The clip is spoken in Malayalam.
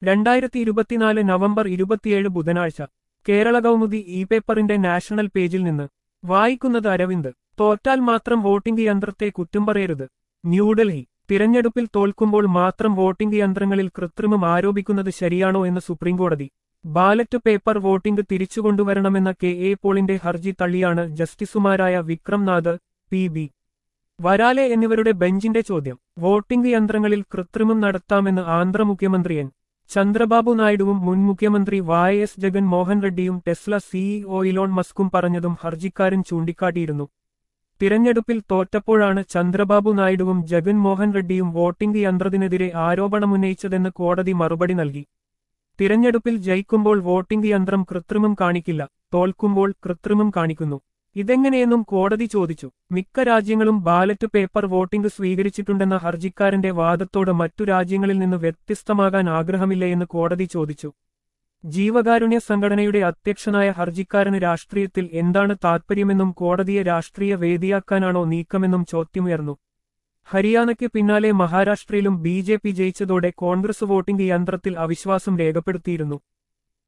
രണ്ടായിരത്തി ഇരുപത്തിനാല് നവംബർ ഇരുപത്തിയേഴ് ബുധനാഴ്ച കേരള കൗമുദി ഇ പേപ്പറിന്റെ നാഷണൽ പേജിൽ നിന്ന് വായിക്കുന്നത് അരവിന്ദ് തോറ്റാൽ മാത്രം വോട്ടിംഗ് യന്ത്രത്തെ കുറ്റം പറയരുത് ന്യൂഡൽഹി തിരഞ്ഞെടുപ്പിൽ തോൽക്കുമ്പോൾ മാത്രം വോട്ടിംഗ് യന്ത്രങ്ങളിൽ കൃത്രിമം ആരോപിക്കുന്നത് ശരിയാണോ എന്ന് സുപ്രീംകോടതി ബാലറ്റ് പേപ്പർ വോട്ടിംഗ് തിരിച്ചുകൊണ്ടുവരണമെന്ന കെ എ പോളിന്റെ ഹർജി തള്ളിയാണ് ജസ്റ്റിസുമാരായ വിക്രം നാഥ് പി ബി വരാലെ എന്നിവരുടെ ബെഞ്ചിന്റെ ചോദ്യം വോട്ടിംഗ് യന്ത്രങ്ങളിൽ കൃത്രിമം നടത്താമെന്ന് ആന്ധ്ര മുഖ്യമന്ത്രി എൻ ചന്ദ്രബാബു നായിഡുവും മുൻ മുഖ്യമന്ത്രി വൈ എസ് ജഗൻമോഹൻ റെഡ്ഡിയും ടെസ്ല സിഇഒ ഇലോൺ മസ്കും പറഞ്ഞതും ഹർജിക്കാരൻ ചൂണ്ടിക്കാട്ടിയിരുന്നു തിരഞ്ഞെടുപ്പിൽ തോറ്റപ്പോഴാണ് ചന്ദ്രബാബു നായിഡുവും ജഗൻമോഹൻ റെഡ്ഡിയും വോട്ടിംഗ് യന്ത്രത്തിനെതിരെ ആരോപണമുന്നയിച്ചതെന്ന് കോടതി മറുപടി നൽകി തിരഞ്ഞെടുപ്പിൽ ജയിക്കുമ്പോൾ വോട്ടിംഗ് യന്ത്രം കൃത്രിമം കാണിക്കില്ല തോൽക്കുമ്പോൾ കൃത്രിമം കാണിക്കുന്നു ഇതെങ്ങനെയെന്നും കോടതി ചോദിച്ചു മിക്ക രാജ്യങ്ങളും ബാലറ്റ് പേപ്പർ വോട്ടിംഗ് സ്വീകരിച്ചിട്ടുണ്ടെന്ന ഹർജിക്കാരന്റെ വാദത്തോട് മറ്റു രാജ്യങ്ങളിൽ നിന്ന് വ്യത്യസ്തമാകാൻ ആഗ്രഹമില്ലയെന്ന് കോടതി ചോദിച്ചു ജീവകാരുണ്യ സംഘടനയുടെ അധ്യക്ഷനായ ഹർജിക്കാരന് രാഷ്ട്രീയത്തിൽ എന്താണ് താൽപ്പര്യമെന്നും കോടതിയെ രാഷ്ട്രീയ വേദിയാക്കാനാണോ നീക്കമെന്നും ചോദ്യമുയർന്നു ഹരിയാനയ്ക്ക് പിന്നാലെ മഹാരാഷ്ട്രയിലും ബി ജെ പി ജയിച്ചതോടെ കോൺഗ്രസ് വോട്ടിംഗ് യന്ത്രത്തിൽ അവിശ്വാസം രേഖപ്പെടുത്തിയിരുന്നു